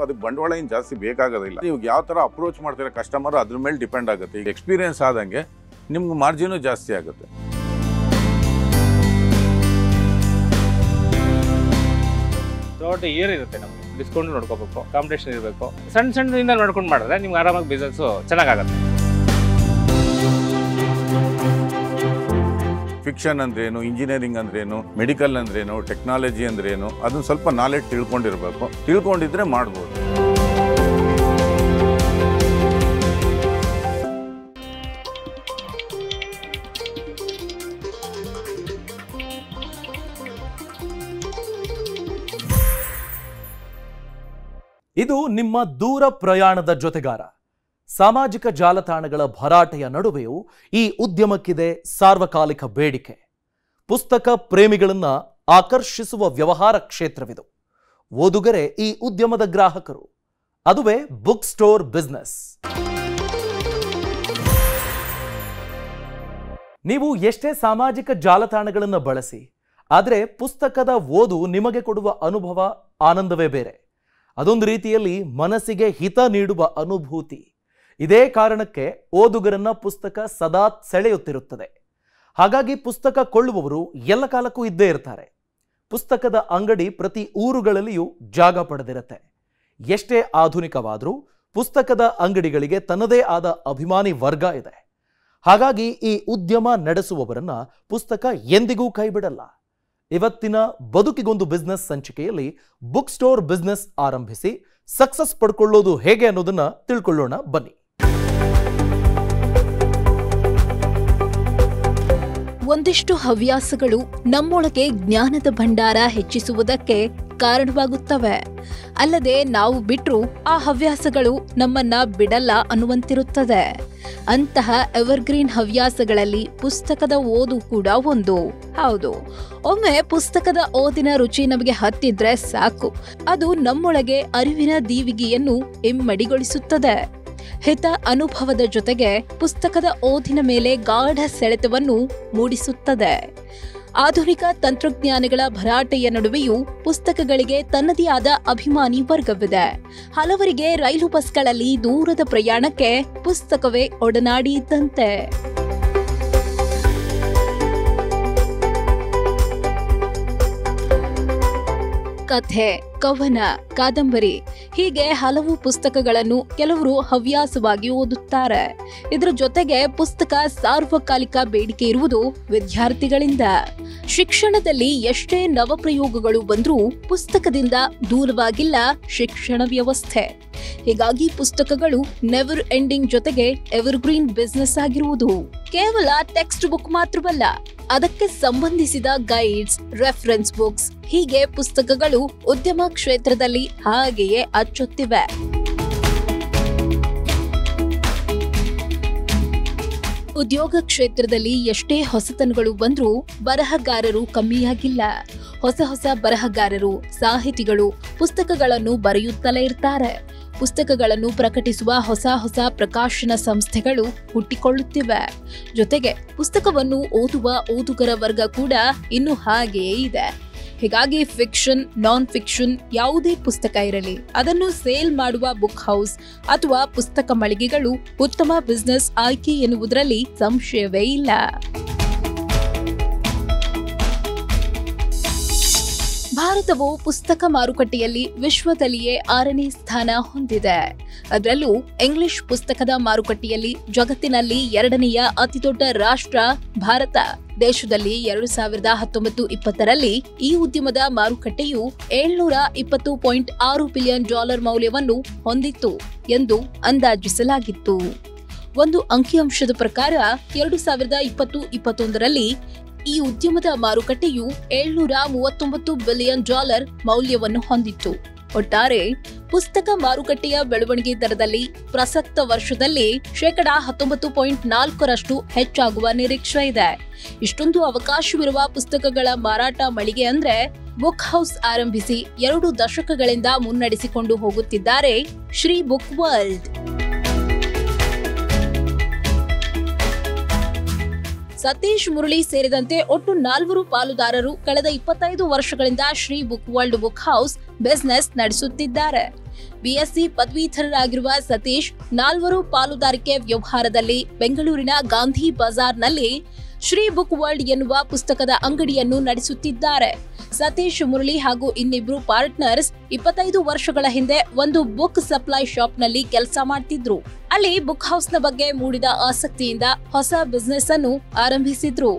ಅದಕ್ಕೆ ಬಂಡವಾಳ ಏನು ಜಾಸ್ತಿ ಬೇಕಾಗೋದಿಲ್ಲ ನೀವು ಯಾವ ಥರ ಅಪ್ರೋಚ್ ಮಾಡ್ತೀರಾ ಕಸ್ಟಮರ್ ಅದ್ರ ಮೇಲೆ ಡಿಪೆಂಡ್ ಆಗುತ್ತೆ ಈಗ ಎಕ್ಸ್ಪೀರಿಯನ್ಸ್ ಆದಂಗೆ ನಿಮ್ಗೆ ಮಾರ್ಜಿನು ಜಾಸ್ತಿ ಆಗುತ್ತೆ ಥ್ರೂಔಟ್ ಇಯರ್ ಇರುತ್ತೆ ನಮಗೆ ಡಿಸ್ಕೌಂಟ್ ನೋಡ್ಕೋಬೇಕು ಕಾಂಪಿಟೇಷನ್ ಇರಬೇಕು ಸಣ್ಣ ಸಣ್ಣದಿಂದ ನೋಡ್ಕೊಂಡು ಮಾಡಿದ್ರೆ ನಿಮ್ಗೆ ಆರಾಮಾಗಿ ಬಿಸ್ನೆಸ್ಸು ಚೆನ್ನಾಗಾಗತ್ತೆ ಫಿಕ್ಷನ್ ಅಂದ್ರೇನು ಇಂಜಿನಿಯರಿಂಗ್ ಅಂದ್ರೇನು ಮೆಡಿಕಲ್ ಅಂದ್ರೇನು ಟೆಕ್ನಾಲಜಿ ಅಂದ್ರೇನು ಅದನ್ನ ಸ್ವಲ್ಪ ನಾಲೆಡ್ಜ್ ತಿಳ್ಕೊಂಡಿರ್ಬೇಕು ತಿಳ್ಕೊಂಡಿದ್ರೆ ಮಾಡ್ಬೋದು ಇದು ನಿಮ್ಮ ದೂರ ಪ್ರಯಾಣದ ಜೊತೆಗಾರ ಸಾಮಾಜಿಕ ಜಾಲತಾಣಗಳ ಭರಾಟೆಯ ನಡುವೆಯೂ ಈ ಉದ್ಯಮಕ್ಕಿದೆ ಸಾರ್ವಕಾಲಿಕ ಬೇಡಿಕೆ ಪುಸ್ತಕ ಪ್ರೇಮಿಗಳನ್ನ ಆಕರ್ಷಿಸುವ ವ್ಯವಹಾರ ಕ್ಷೇತ್ರವಿದು ಓದುಗರೆ ಈ ಉದ್ಯಮದ ಗ್ರಾಹಕರು ಅದುವೇ ಬುಕ್ ಸ್ಟೋರ್ ಬಿಸ್ನೆಸ್ ನೀವು ಎಷ್ಟೇ ಸಾಮಾಜಿಕ ಜಾಲತಾಣಗಳನ್ನು ಬಳಸಿ ಆದರೆ ಪುಸ್ತಕದ ಓದು ನಿಮಗೆ ಕೊಡುವ ಅನುಭವ ಆನಂದವೇ ಬೇರೆ ಅದೊಂದು ರೀತಿಯಲ್ಲಿ ಮನಸ್ಸಿಗೆ ಹಿತ ನೀಡುವ ಅನುಭೂತಿ ಇದೇ ಕಾರಣಕ್ಕೆ ಓದುಗರನ್ನ ಪುಸ್ತಕ ಸದಾ ಸೆಳೆಯುತ್ತಿರುತ್ತದೆ ಹಾಗಾಗಿ ಪುಸ್ತಕ ಕೊಳ್ಳುವವರು ಎಲ್ಲ ಕಾಲಕ್ಕೂ ಇದ್ದೇ ಇರ್ತಾರೆ ಪುಸ್ತಕದ ಅಂಗಡಿ ಪ್ರತಿ ಊರುಗಳಲ್ಲಿಯೂ ಜಾಗ ಪಡೆದಿರುತ್ತೆ ಎಷ್ಟೇ ಆಧುನಿಕವಾದರೂ ಪುಸ್ತಕದ ಅಂಗಡಿಗಳಿಗೆ ತನ್ನದೇ ಆದ ಅಭಿಮಾನಿ ವರ್ಗ ಇದೆ ಹಾಗಾಗಿ ಈ ಉದ್ಯಮ ನಡೆಸುವವರನ್ನ ಪುಸ್ತಕ ಎಂದಿಗೂ ಕೈಬಿಡಲ್ಲ ಇವತ್ತಿನ ಬದುಕಿಗೊಂದು ಬಿಸ್ನೆಸ್ ಸಂಚಿಕೆಯಲ್ಲಿ ಬುಕ್ ಸ್ಟೋರ್ ಬಿಸ್ನೆಸ್ ಆರಂಭಿಸಿ ಸಕ್ಸಸ್ ಪಡ್ಕೊಳ್ಳೋದು ಹೇಗೆ ಅನ್ನೋದನ್ನ ತಿಳ್ಕೊಳ್ಳೋಣ ಬನ್ನಿ ಒಂದಿಷ್ಟು ಹವ್ಯಾಸಗಳು ನಮ್ಮೊಳಗೆ ಜ್ಞಾನದ ಭಂಡಾರ ಹೆಚ್ಚಿಸುವುದಕ್ಕೆ ಕಾರಣವಾಗುತ್ತವೆ ಅಲ್ಲದೆ ನಾವು ಬಿಟ್ರು ಆ ಹವ್ಯಾಸಗಳು ನಮ್ಮನ್ನ ಬಿಡಲ್ಲ ಅನ್ನುವಂತಿರುತ್ತದೆ ಅಂತಹ ಎವರ್ಗ್ರೀನ್ ಹವ್ಯಾಸಗಳಲ್ಲಿ ಪುಸ್ತಕದ ಓದು ಕೂಡ ಒಂದು ಹೌದು ಒಮ್ಮೆ ಪುಸ್ತಕದ ಓದಿನ ರುಚಿ ನಮಗೆ ಹತ್ತಿದ್ರೆ ಸಾಕು ಅದು ನಮ್ಮೊಳಗೆ ಅರಿವಿನ ದೀವಿಗೆಯನ್ನು ಇಮ್ಮಡಿಗೊಳಿಸುತ್ತದೆ ಹಿತ ಅನುಭವದ ಜೊತೆಗೆ ಪುಸ್ತಕದ ಓದಿನ ಮೇಲೆ ಗಾಢ ಸೆಳೆತವನ್ನು ಮೂಡಿಸುತ್ತದೆ ಆಧುನಿಕ ತಂತ್ರಜ್ಞಾನಗಳ ಭರಾಟೆಯ ನಡುವೆಯೂ ಪುಸ್ತಕಗಳಿಗೆ ತನ್ನದೇ ಆದ ಅಭಿಮಾನಿ ವರ್ಗವಿದೆ ಹಲವರಿಗೆ ರೈಲು ಬಸ್ಗಳಲ್ಲಿ ದೂರದ ಪ್ರಯಾಣಕ್ಕೆ ಪುಸ್ತಕವೇ ಒಡನಾಡಿ ಇದ್ದಂತೆ ಕಥೆ ಕವನ ಕಾದಂಬರಿ ಹೀಗೆ ಹಲವು ಪುಸ್ತಕಗಳನ್ನು ಕೆಲವರು ಹವ್ಯಾಸವಾಗಿ ಓದುತ್ತಾರೆ ಇದರ ಜೊತೆಗೆ ಪುಸ್ತಕ ಸಾರ್ವಕಾಲಿಕ ಬೇಡಿಕೆ ಇರುವುದು ವಿದ್ಯಾರ್ಥಿಗಳಿಂದ ಶಿಕ್ಷಣದಲ್ಲಿ ಎಷ್ಟೇ ನವಪ್ರಯೋಗಗಳು ಬಂದರೂ ಪುಸ್ತಕದಿಂದ ದೂರವಾಗಿಲ್ಲ ಶಿಕ್ಷಣ ವ್ಯವಸ್ಥೆ ಹೀಗಾಗಿ ಪುಸ್ತಕಗಳು ನೆವರ್ ಎಂಡಿಂಗ್ ಜೊತೆಗೆ ಎವರ್ಗ್ರೀನ್ ಬಿಸ್ನೆಸ್ ಆಗಿರುವುದು ಕೇವಲ ಟೆಕ್ಸ್ಟ್ ಬುಕ್ ಮಾತ್ರವಲ್ಲ ಅದಕ್ಕೆ ಸಂಬಂಧಿಸಿದ ಗೈಡ್ಸ್ ರೆಫರೆನ್ಸ್ ಬುಕ್ಸ್ ಹೀಗೆ ಪುಸ್ತಕಗಳು ಉದ್ಯಮ ಕ್ಷೇತ್ರದಲ್ಲಿ ಹಾಗೆಯೇ ಅಚ್ಚೊತ್ತಿವೆ ಉದ್ಯೋಗ ಕ್ಷೇತ್ರದಲ್ಲಿ ಎಷ್ಟೇ ಹೊಸತನಗಳು ಬಂದ್ರೂ ಬರಹಗಾರರು ಕಮ್ಮಿಯಾಗಿಲ್ಲ ಹೊಸ ಹೊಸ ಬರಹಗಾರರು ಸಾಹಿತಿಗಳು ಪುಸ್ತಕಗಳನ್ನು ಬರೆಯುತ್ತಲೇ ಇರ್ತಾರೆ ಪುಸ್ತಕಗಳನ್ನು ಪ್ರಕಟಿಸುವ ಹೊಸ ಹೊಸ ಪ್ರಕಾಶನ ಸಂಸ್ಥೆಗಳು ಹುಟ್ಟಿಕೊಳ್ಳುತ್ತಿವೆ ಜೊತೆಗೆ ಪುಸ್ತಕವನ್ನು ಓದುವ ಓದುಗರ ವರ್ಗ ಕೂಡ ಇನ್ನು ಹಾಗೆಯೇ ಇದೆ ಹೀಗಾಗಿ ಫಿಕ್ಷನ್ ನಾನ್ ಫಿಕ್ಷನ್ ಯಾವುದೇ ಪುಸ್ತಕ ಇರಲಿ ಅದನ್ನು ಸೇಲ್ ಮಾಡುವ ಬುಕ್ ಹೌಸ್ ಅಥವಾ ಪುಸ್ತಕ ಮಳಿಗೆಗಳು ಉತ್ತಮ ಬಿಸ್ನೆಸ್ ಆಯ್ಕೆ ಎನ್ನುವುದರಲ್ಲಿ ಸಂಶಯವೇ ಇಲ್ಲ ಭಾರತವು ಪುಸ್ತಕ ಮಾರುಕಟ್ಟೆಯಲ್ಲಿ ವಿಶ್ವದಲ್ಲಿಯೇ ಆರನೇ ಸ್ಥಾನ ಹೊಂದಿದೆ ಅದರಲ್ಲೂ ಇಂಗ್ಲಿಷ್ ಪುಸ್ತಕದ ಮಾರುಕಟ್ಟೆಯಲ್ಲಿ ಜಗತ್ತಿನಲ್ಲಿ ಎರಡನೆಯ ಅತಿದೊಡ್ಡ ರಾಷ್ಟ್ರ ಭಾರತ ದೇಶದಲ್ಲಿ ಎರಡು ಸಾವಿರದ ಹತ್ತೊಂಬತ್ತು ಇಪ್ಪತ್ತರಲ್ಲಿ ಈ ಉದ್ಯಮದ ಮಾರುಕಟ್ಟೆಯು ಏಳ್ನೂರ ಇಪ್ಪತ್ತು ಪಾಯಿಂಟ್ ಆರು ಬಿಲಿಯನ್ ಡಾಲರ್ ಮೌಲ್ಯವನ್ನು ಹೊಂದಿತ್ತು ಎಂದು ಅಂದಾಜಿಸಲಾಗಿತ್ತು ಒಂದು ಅಂಕಿಅಂಶದ ಪ್ರಕಾರ ಎರಡು ಸಾವಿರದ ಇಪ್ಪತ್ತು ಇಪ್ಪತ್ತೊಂದರಲ್ಲಿ ಈ ಉದ್ಯಮದ ಮಾರುಕಟ್ಟೆಯು ಏಳ್ನೂರ ಮೂವತ್ತೊಂಬತ್ತು ಬಿಲಿಯನ್ ಡಾಲರ್ ಮೌಲ್ಯವನ್ನು ಹೊಂದಿತ್ತು ಒಟ್ಟಾರೆ ಪುಸ್ತಕ ಮಾರುಕಟ್ಟೆಯ ಬೆಳವಣಿಗೆ ದರದಲ್ಲಿ ಪ್ರಸಕ್ತ ವರ್ಷದಲ್ಲಿ ಶೇಕಡಾ ಹತ್ತೊಂಬತ್ತು ಪಾಯಿಂಟ್ ನಾಲ್ಕರಷ್ಟು ಹೆಚ್ಚಾಗುವ ನಿರೀಕ್ಷೆ ಇದೆ ಇಷ್ಟೊಂದು ಅವಕಾಶವಿರುವ ಪುಸ್ತಕಗಳ ಮಾರಾಟ ಮಳಿಗೆ ಅಂದ್ರೆ ಬುಕ್ ಹೌಸ್ ಆರಂಭಿಸಿ ಎರಡು ದಶಕಗಳಿಂದ ಮುನ್ನಡೆಸಿಕೊಂಡು ಹೋಗುತ್ತಿದ್ದಾರೆ ಶ್ರೀ ಬುಕ್ ವರ್ಲ್ಡ್ ಸತೀಶ್ ಮುರಳಿ ಸೇರಿದಂತೆ ಒಟ್ಟು ನಾಲ್ವರು ಪಾಲುದಾರರು ಕಳೆದ ಇಪ್ಪತ್ತೈದು ವರ್ಷಗಳಿಂದ Shri book world book house business ನಡೆಸುತ್ತಿದ್ದಾರೆ ಬಿಎಸ್ಸಿ ಪದವೀಧರರಾಗಿರುವ ಸತೀಶ್ ನಾಲ್ವರು ಪಾಲುದಾರಿಕೆ ವ್ಯವಹಾರದಲ್ಲಿ ಬೆಂಗಳೂರಿನ ಗಾಂಧಿ ಬಜಾರ್ನಲ್ಲಿ ಶ್ರೀ ಬುಕ್ ವರ್ಲ್ಡ್ ಎನ್ನುವ ಪುಸ್ತಕದ ಅಂಗಡಿಯನ್ನು ನಡೆಸುತ್ತಿದ್ದಾರೆ ಸತೀಶ್ ಮುರಳಿ ಹಾಗೂ ಇನ್ನಿಬ್ರು ಪಾರ್ಟ್ನರ್ಸ್ ಇಪ್ಪತ್ತೈದು ವರ್ಷಗಳ ಹಿಂದೆ ಒಂದು ಬುಕ್ ಸಪ್ಲೈ ಶಾಪ್ನಲ್ಲಿ ಕೆಲಸ ಮಾಡ್ತಿದ್ರು ಅಲ್ಲಿ ಬುಕ್ ಹೌಸ್ನ ಬಗ್ಗೆ ಮೂಡಿದ ಆಸಕ್ತಿಯಿಂದ ಹೊಸ ಬಿಸ್ನೆಸ್ ಅನ್ನು ಆರಂಭಿಸಿದ್ರು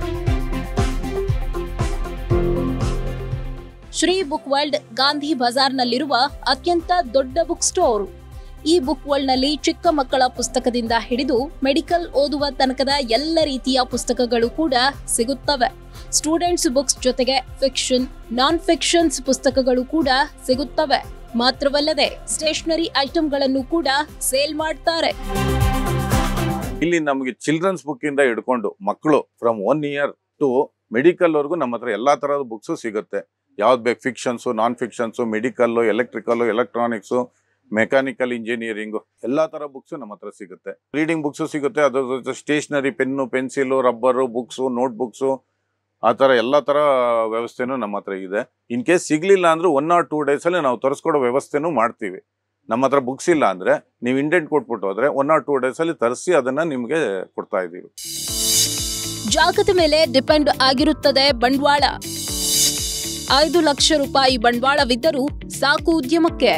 ಶ್ರೀ ಬುಕ್ ವರ್ಲ್ಡ್ ಗಾಂಧಿ ಬಜಾರ್ನಲ್ಲಿರುವ ಅತ್ಯಂತ ದೊಡ್ಡ ಬುಕ್ ಸ್ಟೋರ್ ಈ ಬುಕ್ ವರ್ಲ್ಡ್ನಲ್ಲಿ ಚಿಕ್ಕ ಮಕ್ಕಳ ಪುಸ್ತಕದಿಂದ ಹಿಡಿದು ಮೆಡಿಕಲ್ ಓದುವ ತನಕದ ಎಲ್ಲ ರೀತಿಯ ಪುಸ್ತಕಗಳು ಕೂಡ ಸಿಗುತ್ತವೆ ಸ್ಟೂಡೆಂಟ್ಸ್ ಬುಕ್ಸ್ ಜೊತೆಗೆ ಫಿಕ್ಷನ್ ನಾನ್ ಫಿಕ್ಷನ್ಸ್ ಪುಸ್ತಕಗಳು ಕೂಡ ಸಿಗುತ್ತವೆ ಮಾತ್ರವಲ್ಲದೆ ಸ್ಟೇಷನರಿ ಐಟಂಗಳನ್ನು ಕೂಡ ಸೇಲ್ ಮಾಡ್ತಾರೆ ಇಲ್ಲಿ ನಮಗೆ ಚಿಲ್ಡ್ರನ್ಸ್ ಬುಕ್ ಇಂದ ಹಿಡ್ಕೊಂಡು ಮಕ್ಕಳು from one year to medical ವರ್ಗು ನಮ್ಮ ಹತ್ರ ಎಲ್ಲಾ ತರಹದ ಬುಕ್ಸು ಸಿಗುತ್ತೆ ಯಾವ್ದು ಬೇಕು fictions non fictions medical electrical electronics mechanical engineering ಎಲ್ಲಾ ತರ ಬುಕ್ಸು ನಮ್ಮ ಹತ್ರ ಸಿಗುತ್ತೆ ರೀಡಿಂಗ್ ಬುಕ್ಸು ಸಿಗುತ್ತೆ ಅದ್ರ ಜೊತೆ stationery pen pencil rubber books notebooks ಆ ಥರ ಎಲ್ಲ ಥರ ವ್ಯವಸ್ಥೆನೂ ನಮ್ಮ ಹತ್ರ ಇದೆ ಇನ್ ಕೇಸ್ ಸಿಗ್ಲಿಲ್ಲ ಅಂದ್ರೆ ಒನ್ ಆರ್ ಟೂ ಡೇಸಲ್ಲಿ ನಾವು ತರಿಸ್ಕೊಡೋ ವ್ಯವಸ್ಥೆನೂ ಮಾಡ್ತೀವಿ ನಮ್ಮ ಹತ್ರ ಬುಕ್ಸ್ ಇಲ್ಲ ಅಂದ್ರೆ ನೀವು ಇಂಡೆಂಟ್ ಕೊಟ್ಬಿಟ್ಟು ಹೋದ್ರೆ ಒನ್ ಆರ್ ಟೂ ಡೇಸಲ್ಲಿ ತರಿಸಿ ಅದನ್ನ ನಿಮಗೆ ಕೊಡ್ತಾ ಇದ್ದೀವಿ ಜಾಗದ ಮೇಲೆ ಡಿಪೆಂಡ್ ಆಗಿರುತ್ತದೆ ಬಂಡವಾಳ ಐದು ಲಕ್ಷ ರೂಪಾಯಿ ಬಂಡವಾಳವಿದ್ದರೂ ಸಾಕು ಉದ್ಯಮಕ್ಕೆ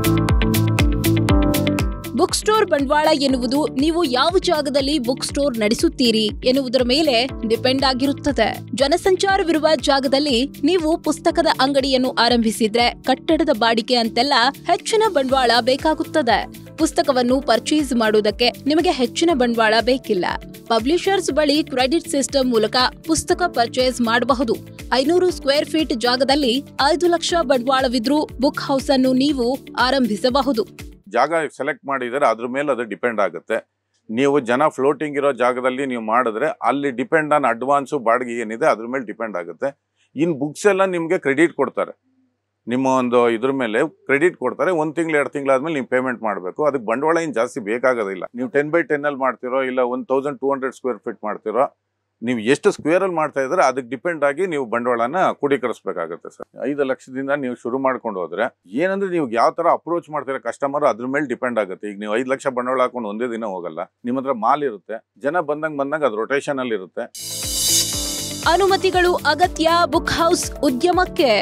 ಬುಕ್ ಸ್ಟೋರ್ ಬಂಡವಾಳ ಎನ್ನುವುದು ನೀವು ಯಾವ ಜಾಗದಲ್ಲಿ ಬುಕ್ ಸ್ಟೋರ್ ನಡೆಸುತ್ತೀರಿ ಎನ್ನುವುದರ ಮೇಲೆ ಡಿಪೆಂಡ್ ಆಗಿರುತ್ತದೆ ಜನಸಂಚಾರವಿರುವ ಜಾಗದಲ್ಲಿ ನೀವು ಪುಸ್ತಕದ ಅಂಗಡಿಯನ್ನು ಆರಂಭಿಸಿದ್ರೆ ಕಟ್ಟಡದ ಬಾಡಿಗೆ ಅಂತೆಲ್ಲ ಹೆಚ್ಚಿನ ಬಂಡವಾಳ ಬೇಕಾಗುತ್ತದೆ ಪುಸ್ತಕವನ್ನು ಪರ್ಚೇಸ್ ಮಾಡುವುದಕ್ಕೆ ನಿಮಗೆ ಹೆಚ್ಚಿನ ಬಂಡವಾಳ ಬೇಕಿಲ್ಲ ಪಬ್ಲಿಷರ್ಸ್ ಬಳಿ ಕ್ರೆಡಿಟ್ ಸಿಸ್ಟಮ್ ಮೂಲಕ ಪುಸ್ತಕ ಪರ್ಚೇಸ್ ಮಾಡಬಹುದು ಐನೂರು ಸ್ಕ್ವೇರ್ ಫೀಟ್ ಜಾಗದಲ್ಲಿ ಐದು ಲಕ್ಷ ಬಂಡವಾಳವಿದ್ರೂ ಬುಕ್ ಹೌಸ್ ಅನ್ನು ನೀವು ಆರಂಭಿಸಬಹುದು ಜಾಗ ಸೆಲೆಕ್ಟ್ ಮಾಡಿದರೆ ಅದ್ರ ಮೇಲೆ ಅದು ಡಿಪೆಂಡ್ ಆಗುತ್ತೆ ನೀವು ಜನ ಫ್ಲೋಟಿಂಗ್ ಇರೋ ಜಾಗದಲ್ಲಿ ನೀವು ಮಾಡಿದ್ರೆ ಅಲ್ಲಿ ಡಿಪೆಂಡ್ ಆನ್ ಅಡ್ವಾನ್ಸು ಬಾಡಿಗೆ ಏನಿದೆ ಅದ್ರ ಮೇಲೆ ಡಿಪೆಂಡ್ ಆಗುತ್ತೆ ಇನ್ನು ಬುಕ್ಸ್ ಎಲ್ಲ ನಿಮಗೆ ಕ್ರೆಡಿಟ್ ಕೊಡ್ತಾರೆ ನಿಮ್ಮ ಒಂದು ಇದ್ರ ಮೇಲೆ ಕ್ರೆಡಿಟ್ ಕೊಡ್ತಾರೆ ಒಂದು ತಿಂಗಳು ಎರಡು ತಿಂಗಳಾದ್ಮೇಲೆ ನೀವು ಪೇಮೆಂಟ್ ಮಾಡಬೇಕು ಅದಕ್ಕೆ ಬಂಡವಾಳ ಏನು ಜಾಸ್ತಿ ಬೇಕಾಗೋದಿಲ್ಲ ನೀವು ಟೆನ್ ಬೈ ಟೆನ್ನಲ್ಲಿ ಮಾಡ್ತಿರೋ ಇಲ್ಲ one thousand two hundred square feet ಮಾಡ್ತಿರೋ ನೀವು ಎಷ್ಟು ಸ್ಕ್ವೇರಲ್ಲಿ ಮಾಡ್ತಾ ಇದ್ರೆ ಅದಕ್ಕೆ ಡಿಪೆಂಡ್ ಆಗಿ ನೀವು ಬಂಡವಾಳನ ಕೂಡೀಕರಿಸಬೇಕಾಗುತ್ತೆ ಸರ್ ಐದು ಲಕ್ಷದಿಂದ ನೀವು ಶುರು ಮಾಡ್ಕೊಂಡು ಹೋದ್ರೆ ಏನಂದ್ರೆ ನೀವು ಯಾವ ತರ ಅಪ್ರೋಚ್ ಮಾಡ್ತೀರಾ ಕಸ್ಟಮರ್ ಅದ್ರ ಮೇಲೆ ಡಿಪೆಂಡ್ ಆಗುತ್ತೆ ಈಗ ನೀವು ಐದು ಲಕ್ಷ ಬಂಡವಾಳ ಹಾಕೊಂಡು ಒಂದೇ ದಿನ ಹೋಗಲ್ಲ ನಿಮ್ಮ ಹತ್ರ ಮಾಲ್ ಇರುತ್ತೆ ಜನ ಬಂದಂಗೆ ಬಂದಂಗೆ ಅದು ರೊಟೇಷನ್ ಅಲ್ಲಿ ಇರುತ್ತೆ ಅನುಮತಿಗಳು ಅಗತ್ಯ ಬುಕ್ ಹೌಸ್ ಉದ್ಯಮಕ್ಕೆ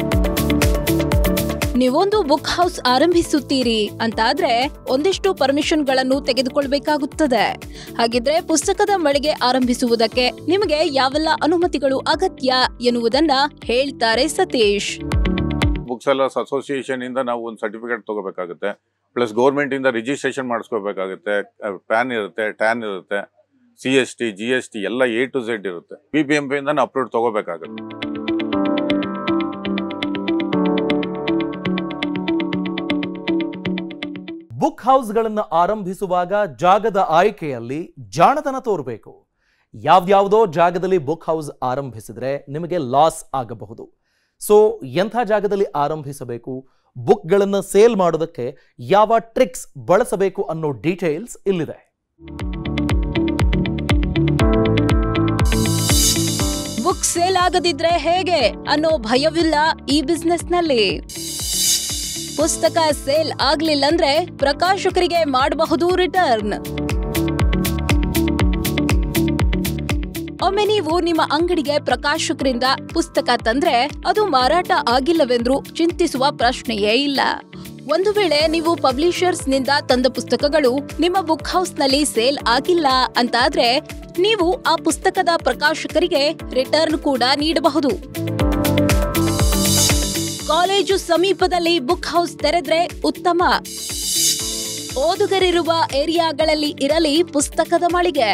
ನೀವೊಂದು ಬುಕ್ ಹೌಸ್ ಆರಂಭಿಸುತ್ತೀರಿ ಅಂತಾದ್ರೆ ಒಂದಿಷ್ಟು ಪರ್ಮಿಷನ್ ಗಳನ್ನು ತೆಗೆದುಕೊಳ್ಬೇಕಾಗುತ್ತದೆ ಹಾಗಿದ್ರೆ ಪುಸ್ತಕದ ಮಳಿಗೆ ಆರಂಭಿಸುವುದಕ್ಕೆ ನಿಮಗೆ ಯಾವೆಲ್ಲ ಅನುಮತಿಗಳು ಅಗತ್ಯ ಎನ್ನುವುದನ್ನ ಹೇಳ್ತಾರೆ ಸತೀಶ್ ಬುಕ್ ಸೆಲ್ಲರ್ಸ್ ಅಸೋಸಿಯೇಷನ್ ಇಂದ ನಾವು ಒಂದು ಸರ್ಟಿಫಿಕೇಟ್ ತಗೋಬೇಕಾಗುತ್ತೆ ಪ್ಲಸ್ ಗೌರ್ಮೆಂಟ್ ಇಂದ ರಿಜಿಸ್ಟ್ರೇಷನ್ ಮಾಡಿಸ್ಕೋಬೇಕಾಗುತ್ತೆ ಪ್ಯಾನ್ ಇರುತ್ತೆ ಟ್ಯಾನ್ ಇರುತ್ತೆ C S T G S T ಎಲ್ಲ ಎ ಟು ಝೆಡ್ ಇರುತ್ತೆ ಬಿ ಬಿ ಎಂ ಪಿ ಇಂದ ಅಪ್ರೂವ್ ತಗೋಬೇಕಾಗುತ್ತೆ ಬುಕ್ ಹೌಸ್ಗಳನ್ನು ಆರಂಭಿಸುವಾಗ ಜಾಗದ ಆಯ್ಕೆಯಲ್ಲಿ ಜಾಣತನ ತೋರಬೇಕು ಯಾವ್ದ್ಯಾವುದೋ ಜಾಗದಲ್ಲಿ ಬುಕ್ ಹೌಸ್ ಆರಂಭಿಸಿದ್ರೆ ನಿಮಗೆ ಲಾಸ್ ಆಗಬಹುದು ಸೊ ಎಂಥ ಜಾಗದಲ್ಲಿ ಆರಂಭಿಸಬೇಕು ಬುಕ್ಗಳನ್ನು ಸೇಲ್ ಮಾಡೋದಕ್ಕೆ ಯಾವ ಟ್ರಿಕ್ಸ್ ಬಳಸಬೇಕು ಅನ್ನೋ ಡೀಟೇಲ್ಸ್ ಇಲ್ಲಿದೆ ಬುಕ್ ಸೇಲ್ ಆಗದಿದ್ರೆ ಹೇಗೆ ಅನ್ನೋ ಭಯವಿಲ್ಲ ಈ ಬಿಸ್ನೆಸ್ನಲ್ಲಿ ಪುಸ್ತಕ ಸೇಲ್ ಆಗ್ಲಿಲ್ಲಂದ್ರೆ ಪ್ರಕಾಶಕರಿಗೆ ಮಾಡಬಹುದು ರಿಟರ್ನ್ ಒಮ್ಮೆ ನೀವು ನಿಮ್ಮ ಅಂಗಡಿಗೆ ಪ್ರಕಾಶಕರಿಂದ ಪುಸ್ತಕ ತಂದ್ರೆ ಅದು ಮಾರಾಟ ಆಗಿಲ್ಲವೆಂದ್ರೂ ಚಿಂತಿಸುವ ಪ್ರಶ್ನೆಯೇ ಇಲ್ಲ ಒಂದು ವೇಳೆ ನೀವು ಪಬ್ಲಿಷರ್ಸ್ ನಿಂದ ತಂದ ಪುಸ್ತಕಗಳು ನಿಮ್ಮ ಬುಕ್ ಹೌಸ್ ನಲ್ಲಿ ಸೇಲ್ ಆಗಿಲ್ಲ ಅಂತಾದ್ರೆ ನೀವು ಆ ಪುಸ್ತಕದ ಪ್ರಕಾಶಕರಿಗೆ ರಿಟರ್ನ್ ಕೂಡ ನೀಡಬಹುದು ಕಾಲೇಜು ಸಮೀಪದಲ್ಲಿ ಬುಕ್ ಹೌಸ್ ತೆರೆದ್ರೆ ಉತ್ತಮ ಓದುಗರಿರುವ ಏರಿಯಾಗಳಲ್ಲಿ ಇರಲಿ ಪುಸ್ತಕದ ಮಳಿಗೆ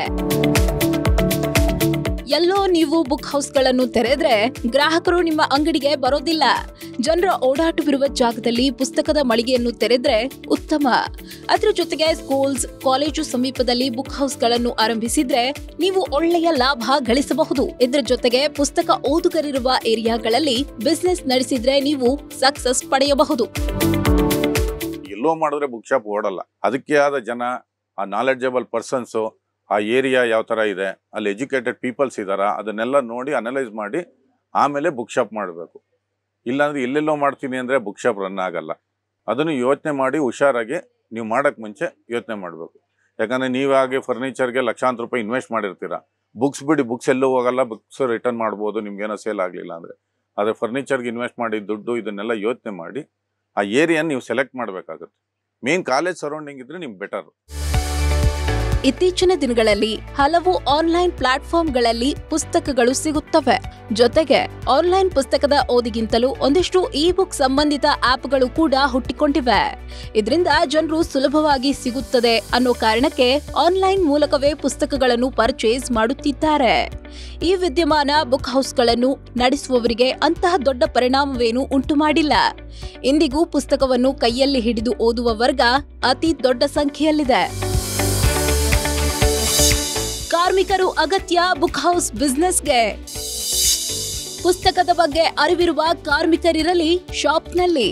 ಎಲ್ಲೋ ನೀವು ಬುಕ್ ಹೌಸ್ಗಳನ್ನು ತೆರೆದ್ರೆ ಗ್ರಾಹಕರು ನಿಮ್ಮ ಅಂಗಡಿಗೆ ಬರೋದಿಲ್ಲ ಜನರ ಓಡಾಟವಿರುವ ಜಾಗದಲ್ಲಿ ಪುಸ್ತಕದ ಮಳಿಗೆಯನ್ನು ತೆರೆದ್ರೆ ಉತ್ತಮ ಅದ್ರ ಜೊತೆಗೆ ಸ್ಕೂಲ್ಸ್ ಕಾಲೇಜು ಸಮೀಪದಲ್ಲಿ ಬುಕ್ ಹೌಸ್ಗಳನ್ನು ಆರಂಭಿಸಿದ್ರೆ ನೀವು ಒಳ್ಳೆಯ ಲಾಭ ಗಳಿಸಬಹುದು ಇದ್ರ ಜೊತೆಗೆ ಪುಸ್ತಕ ಓದುಗರಿರುವ ಏರಿಯಾಗಳಲ್ಲಿ ಬಿಸ್ನೆಸ್ ನಡೆಸಿದ್ರೆ ನೀವು ಸಕ್ಸಸ್ ಪಡೆಯಬಹುದು ಎಲ್ಲೋ ಮಾಡಿದ್ರೆ ಬುಕ್ ಶಾಪ್ ಓಡಲ್ಲ ಅದಕ್ಕೆ ಆದ ಜನ ಆ ನಾಲೆಡ್ಜಬಲ್ ಪರ್ಸನ್ಸು ಆ ಏರಿಯಾ ಯಾವ ಥರ ಇದೆ ಅಲ್ಲಿ ಎಜುಕೇಟೆಡ್ ಪೀಪಲ್ಸ್ ಇದ್ದಾರಾ ಅದನ್ನೆಲ್ಲ ನೋಡಿ ಅನಲೈಸ್ ಮಾಡಿ ಆಮೇಲೆ ಬುಕ್ ಶಾಪ್ ಮಾಡಬೇಕು ಇಲ್ಲಾಂದ್ರೆ ಎಲ್ಲೆಲ್ಲೋ ಮಾಡ್ತೀನಿ ಅಂದರೆ ಬುಕ್ ಶಾಪ್ ರನ್ ಆಗಲ್ಲ ಅದನ್ನು ಯೋಚನೆ ಮಾಡಿ ಹುಷಾರಾಗಿ ನೀವು ಮಾಡೋಕ್ಕೆ ಮುಂಚೆ ಯೋಚನೆ ಮಾಡಬೇಕು ಯಾಕಂದರೆ ನೀವಾಗೆ ಫರ್ನಿಚರ್ಗೆ ಲಕ್ಷಾಂತರ ರೂಪಾಯಿ ಇನ್ವೆಸ್ಟ್ ಮಾಡಿರ್ತೀರ ಬುಕ್ಸ್ ಬಿಡಿ ಬುಕ್ಸ್ ಎಲ್ಲೂ ಹೋಗಲ್ಲ ಬುಕ್ಸ್ ರಿಟರ್ನ್ ಮಾಡ್ಬೋದು ನಿಮ್ಗೇನೋ ಸೇಲ್ ಆಗಲಿಲ್ಲ ಅಂದರೆ ಆದರೆ ಫರ್ನಿಚರ್ಗೆ ಇನ್ವೆಸ್ಟ್ ಮಾಡಿ ದುಡ್ಡು ಇದನ್ನೆಲ್ಲ ಯೋಚನೆ ಮಾಡಿ ಆ ಏರಿಯಾನ ನೀವು ಸೆಲೆಕ್ಟ್ ಮಾಡಬೇಕಾಗುತ್ತೆ ಮೇನ್ ಕಾಲೇಜ್ ಸರೌಂಡಿಂಗ್ ಇದ್ರೆ ನಿಮ್ಗೆ ಬೆಟರ್ ಇತ್ತೀಚಿನ ದಿನಗಳಲ್ಲಿ ಹಲವು ಆನ್ಲೈನ್ ಪ್ಲಾಟ್ಫಾರ್ಮ್ಗಳಲ್ಲಿ ಪುಸ್ತಕಗಳು ಸಿಗುತ್ತವೆ ಜೊತೆಗೆ ಆನ್ಲೈನ್ ಪುಸ್ತಕದ ಓದಿಗಿಂತಲೂ ಒಂದಿಷ್ಟು ಇ ಬುಕ್ ಸಂಬಂಧಿತ ಆಪ್ಗಳು ಕೂಡ ಹುಟ್ಟಿಕೊಂಡಿವೆ ಇದರಿಂದ ಜನರು ಸುಲಭವಾಗಿ ಸಿಗುತ್ತದೆ ಅನ್ನೋ ಕಾರಣಕ್ಕೆ ಆನ್ಲೈನ್ ಮೂಲಕವೇ ಪುಸ್ತಕಗಳನ್ನು ಪರ್ಚೇಸ್ ಮಾಡುತ್ತಿದ್ದಾರೆ ಈ ವಿದ್ಯಮಾನ ಬುಕ್ ಹೌಸ್ಗಳನ್ನು ನಡೆಸುವವರಿಗೆ ಅಂತಹ ದೊಡ್ಡ ಪರಿಣಾಮವೇನು ಉಂಟು ಮಾಡಿಲ್ಲ ಇಂದಿಗೂ ಪುಸ್ತಕವನ್ನು ಕೈಯಲ್ಲಿ ಹಿಡಿದು ಓದುವ ವರ್ಗ ಅತಿ ದೊಡ್ಡ ಸಂಖ್ಯೆಯಲ್ಲಿದೆ ಕಾರ್ಮಿಕರು ಅಗತ್ಯ ಬುಕ್ ಹೌಸ್ ಬಿಸ್ನೆಸ್ಗೆ ಪುಸ್ತಕದ ಬಗ್ಗೆ ಅರಿವಿರುವ ಕಾರ್ಮಿಕರಿರಲಿ ಶಾಪ್ನಲ್ಲಿ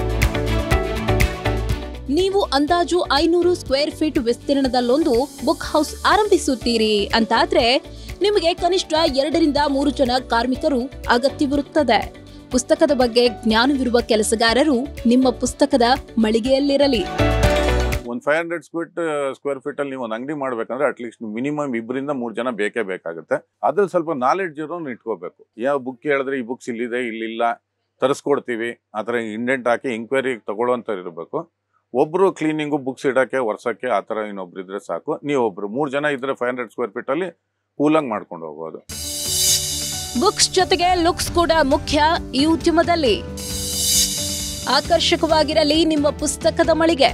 ನೀವು ಅಂದಾಜು ಐನೂರು ಸ್ಕ್ವೇರ್ ಫೀಟ್ ವಿಸ್ತೀರ್ಣದಲ್ಲೊಂದು ಬುಕ್ ಹೌಸ್ ಆರಂಭಿಸುತ್ತೀರಿ ಅಂತಾದ್ರೆ ನಿಮಗೆ ಕನಿಷ್ಠ ಎರಡರಿಂದ ಮೂರು ಜನ ಕಾರ್ಮಿಕರು ಅಗತ್ಯವಿರುತ್ತದೆ ಪುಸ್ತಕದ ಬಗ್ಗೆ ಜ್ಞಾನವಿರುವ ಕೆಲಸಗಾರರು ನಿಮ್ಮ ಪುಸ್ತಕದ ಮಳಿಗೆಯಲ್ಲಿರಲಿ ಒಂದು ಫೈವ್ ಹಂಡ್ರೆಡ್ ಸ್ಕ್ವಿಟ್ ಸ್ಕ್ವೇರ್ ಫೀಟಲ್ಲಿ ನೀವು ಒಂದು ಅಂಗಡಿ ಮಾಡ್ಬೇಕಂದ್ರೆ ಅಟ್ಲೀಸ್ಟ್ ಮಿನಿಮಮ್ ಇಬ್ಬರಿಂದ ಮೂರು ಜನ ಬೇಕೇ ಬೇಕಾಗುತ್ತೆ ಅದ್ರಲ್ಲಿ ಸ್ವಲ್ಪ ನಾಲೆಡ್ಜ್ ಇರೋನು ಇಟ್ಕೋಬೇಕು ಯಾವ ಬುಕ್ ಹೇಳಿದ್ರೆ ಈ ಬುಕ್ಸ್ ಇಲ್ಲಿದೆ ಇಲ್ಲಿಲ್ಲ ತರಿಸ್ಕೊಡ್ತೀವಿ ಆ ಥರ ಇಂಡೆಂಟ್ ಹಾಕಿ ಎಂಕ್ವೈರಿ ತಗೊಳ್ಳೋಂಥವ್ರು ಇರಬೇಕು ಒಬ್ಬರು ಕ್ಲೀನಿಂಗು ಬುಕ್ಸ್ ಇಡೋಕ್ಕೆ ವರ್ಷಕ್ಕೆ ಆ ಥರ ಇನ್ನೊಬ್ರು ಇದ್ರೆ ಸಾಕು ನೀವು ಒಬ್ರು ಮೂರು ಜನ ಇದ್ರೆ ಫೈವ್ ಹಂಡ್ರೆಡ್ ಸ್ಕ್ವೇರ್ ಫೀಟಲ್ಲಿ ಕೂಲಾಗಿ ಮಾಡ್ಕೊಂಡು ಹೋಗ್ಬೋದು ಬುಕ್ಸ್ ಜೊತೆಗೆ ಲುಕ್ಸ್ ಕೂಡ ಮುಖ್ಯ ಈ ಉದ್ಯಮದಲ್ಲಿ ಆಕರ್ಷಕವಾಗಿರಲಿ ನಿಮ್ಮ ಪುಸ್ತಕದ ಮಳಿಗೆ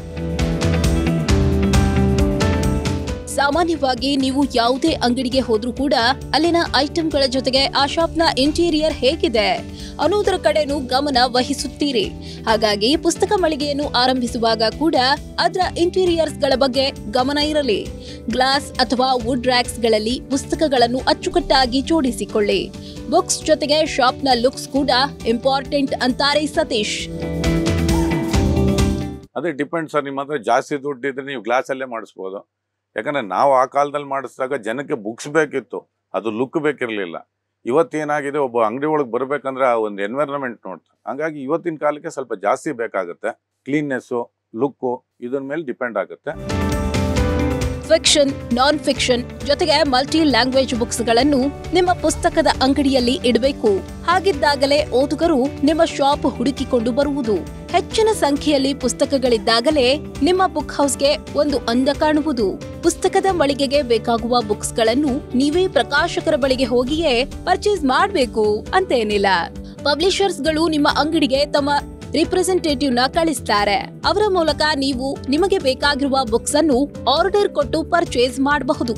ಸಾಮಾನ್ಯವಾಗಿ ನೀವು ಯಾವುದೇ ಅಂಗಡಿಗೆ ಹೋದ್ರೂ ಕೂಡ ಅಲ್ಲಿನ ಐಟಂಗಳ ಜೊತೆಗೆ ಆ ಶಾಪ್ನ ಇಂಟೀರಿಯರ್ ಹೇಗಿದೆ ಅನ್ನೋದರ ಕಡೆನೂ ಗಮನ ವಹಿಸುತ್ತೀರಿ ಹಾಗಾಗಿ ಪುಸ್ತಕ ಮಳಿಗೆಯನ್ನು ಆರಂಭಿಸುವಾಗ ಕೂಡ ಅದರ ಇಂಟೀರಿಯರ್ಸ್ ಗಳ ಬಗ್ಗೆ ಗಮನ ಇರಲಿ ಗ್ಲಾಸ್ ಅಥವಾ ವುಡ್ ರ್ಯಾಕ್ಸ್ ಗಳಲ್ಲಿ ಪುಸ್ತಕಗಳನ್ನು ಅಚ್ಚುಕಟ್ಟಾಗಿ ಜೋಡಿಸಿಕೊಳ್ಳಿ ಬುಕ್ಸ್ ಜೊತೆಗೆ ಶಾಪ್ನ ಲುಕ್ಸ್ ಕೂಡ ಇಂಪಾರ್ಟೆಂಟ್ ಅಂತಾರೆ ಸತೀಶ್ ಅದೇ ಡಿಪೆಂಡ್ ಸರ್ ನಿಮ್ಮ ಹತ್ರ ಜಾಸ್ತಿ ದುಡ್ಡು ಇದ್ರೆ ನೀವು ಗ್ಲಾಸಲ್ಲೇ ಮಾಡಿಸ್ಬೋದು ಯಾಕಂದ್ರೆ ನಾವು ಆ ಕಾಲದಲ್ಲಿ ಮಾಡಿಸಿದಾಗ ಜನಕ್ಕೆ ಬುಕ್ಸ್ ಬೇಕಿತ್ತು ಅದು ಲುಕ್ ಬೇಕಿರಲಿಲ್ಲ ಇವತ್ತೇನಾಗಿದೆ ಒಬ್ಬ ಅಂಗಡಿ ಒಳಗೆ ಬರ್ಬೇಕಂದ್ರೆ ಆ ಒಂದು ಎನ್ವೈರನ್ಮೆಂಟ್ ನೋಡ್ತಾ ಹಂಗಾಗಿ ಇವತ್ತಿನ ಕಾಲಕ್ಕೆ ಸ್ವಲ್ಪ ಜಾಸ್ತಿ ಬೇಕಾಗುತ್ತೆ ಕ್ಲೀನ್ನೆಸ್ಸು ಲುಕ್ಕು ಇದ್ರ ಮೇಲೆ ಡಿಪೆಂಡ್ ಆಗುತ್ತೆ ಫಿಕ್ಷನ್ ನಾನ್ ಫಿಕ್ಷನ್ ಜೊತೆಗೆ ಮಲ್ಟಿ ಲ್ಯಾಂಗ್ವೇಜ್ ಬುಕ್ಸ್ ಗಳನ್ನು ನಿಮ್ಮ ಪುಸ್ತಕದ ಅಂಗಡಿಯಲ್ಲಿ ಇಡಬೇಕು ಹಾಗಿದ್ದಾಗಲೇ ಓದುಗರು ನಿಮ್ಮ ಶಾಪ್ ಹುಡುಕಿಕೊಂಡು ಬರುವುದು ಹೆಚ್ಚಿನ ಸಂಖ್ಯೆಯಲ್ಲಿ ಪುಸ್ತಕಗಳಿದ್ದಾಗಲೇ ನಿಮ್ಮ ಬುಕ್ ಹೌಸ್ಗೆ ಒಂದು ಅಂದ ಕಾಣುವುದು ಪುಸ್ತಕದ ಮಳಿಗೆಗೆ ಬೇಕಾಗುವ ಬುಕ್ಸ್ ಗಳನ್ನು ನೀವೇ ಪ್ರಕಾಶಕರ ಬಳಿಗೆ ಹೋಗಿಯೇ ಪರ್ಚೇಸ್ ಮಾಡಬೇಕು ಅಂತೇನಿಲ್ಲ ಪಬ್ಲಿಷರ್ಸ್ಗಳು ನಿಮ್ಮ ಅಂಗಡಿಗೆ ತಮ್ಮ ರಿಪ್ರೆಸೆಂಟೇಟಿವ್ ನ ಕಳಿಸ್ತಾರೆ ಅವರ ಮೂಲಕ ನೀವು ನಿಮಗೆ ಬೇಕಾಗಿರುವ ಬುಕ್ಸ್ ಅನ್ನು ಆರ್ಡರ್ ಕೊಟ್ಟು ಪರ್ಚೇಸ್ ಮಾಡಬಹುದು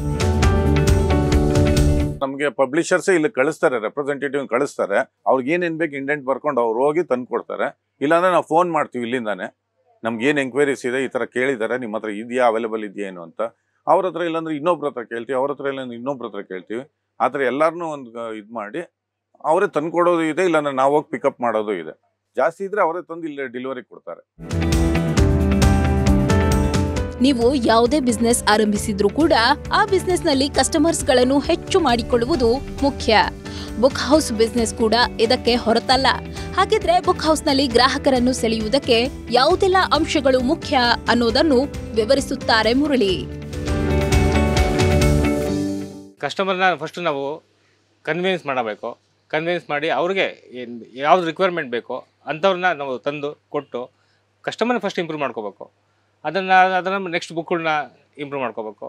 ನಮಗೆ ಪಬ್ಲಿಷರ್ಸೇ ಇಲ್ಲಿ ಕಳಿಸ್ತಾರೆ ರೆಪ್ರೆಸೆಂಟೇಟಿವ್ ಕಳಿಸ್ತಾರೆ ಅವ್ರಿಗೆ ಏನೇನು ಬೇಕು ಇಂಡೆಂಟ್ ಬರ್ಕೊಂಡು ಅವ್ರು ಹೋಗಿ ತಂದು ಕೊಡ್ತಾರೆ ಇಲ್ಲಾಂದ್ರೆ ನಾವು ಫೋನ್ ಮಾಡ್ತೀವಿ ಇಲ್ಲಿಂದಾನೆ ನಮ್ಗೆ ಏನು ಎಂಕ್ವೈರೀಸ್ ಇದೆ ಈ ಥರ ಕೇಳಿದ್ದಾರೆ ನಿಮ್ಮ ಹತ್ರ ಇದೆಯಾ ಅವೈಲೇಬಲ್ ಇದೆಯೇನು ಅಂತ ಅವ್ರ ಹತ್ರ ಇಲ್ಲಾಂದ್ರೆ ಇನ್ನೊಬ್ರ ಹತ್ರ ಕೇಳ್ತೀವಿ ಅವ್ರ ಹತ್ರ ಇಲ್ಲಾಂದ್ರೆ ಇನ್ನೊಬ್ರ ಹತ್ರ ಕೇಳ್ತೀವಿ ಆ ಥರ ಎಲ್ಲರನ್ನೂ ಒಂದು ಇದು ಮಾಡಿ ಅವರೇ ತಂದು ಕೊಡೋದು ಇದೆ ಇಲ್ಲಾಂದ್ರೆ ನಾವು ಹೋಗಿ ಪಿಕಪ್ ಮಾಡೋದು ಇದೆ ಜಾಸ್ತಿ ಇದ್ರೆ ಅವರೇ ತಂದು ಇಲ್ಲಿ ಡೆಲಿವರಿ ಕೊಡ್ತಾರೆ ನೀವು ಯಾವುದೇ ಬಿಸ್ನೆಸ್ ಆರಂಭಿಸಿದ್ರೂ ಕೂಡ ಆ ಬಿಸ್ನೆಸ್ ನಲ್ಲಿ ಕಸ್ಟಮರ್ಸ್ ಗಳನ್ನು ಹೆಚ್ಚು ಮಾಡಿಕೊಳ್ಳುವುದು ಮುಖ್ಯ ಬುಕ್ ಹೌಸ್ ಬಿಸ್ನೆಸ್ ಕೂಡ ಇದಕ್ಕೆ ಹೊರತಲ್ಲ ಹಾಗಿದ್ರೆ ಬುಕ್ ಹೌಸ್ ನಲ್ಲಿ ಗ್ರಾಹಕರನ್ನು ಸೆಳೆಯುವುದಕ್ಕೆ ಯಾವುದೆಲ್ಲ ಅಂಶಗಳು ಮುಖ್ಯ ಅನ್ನೋದನ್ನು ವಿವರಿಸುತ್ತಾರೆ ಮುರಳಿ ಕಸ್ಟಮರ್ನ ಫಸ್ಟ್ ನಾವು ಕನ್ವಿನ್ಸ್ ಮಾಡಬೇಕು ಕನ್ವಿನ್ಸ್ ಮಾಡಿ ಅವ್ರಿಗೆ ಏನು ಯಾವ್ದು ರಿಕ್ವೈರ್ಮೆಂಟ್ ಬೇಕೋ ಅಂಥವ್ರನ್ನ ನಾವು ತಂದು ಕೊಟ್ಟು ಕಸ್ಟಮರ್ನ ಫಸ್ಟ್ ಇಂಪ್ರೂವ್ ಮಾಡ್ಕೋಬೇಕು ಅದನ್ನು ಅದನ್ನು ನೆಕ್ಸ್ಟ್ ಬುಕ್ಗಳನ್ನ ಇಂಪ್ರೂವ್ ಮಾಡ್ಕೋಬೇಕು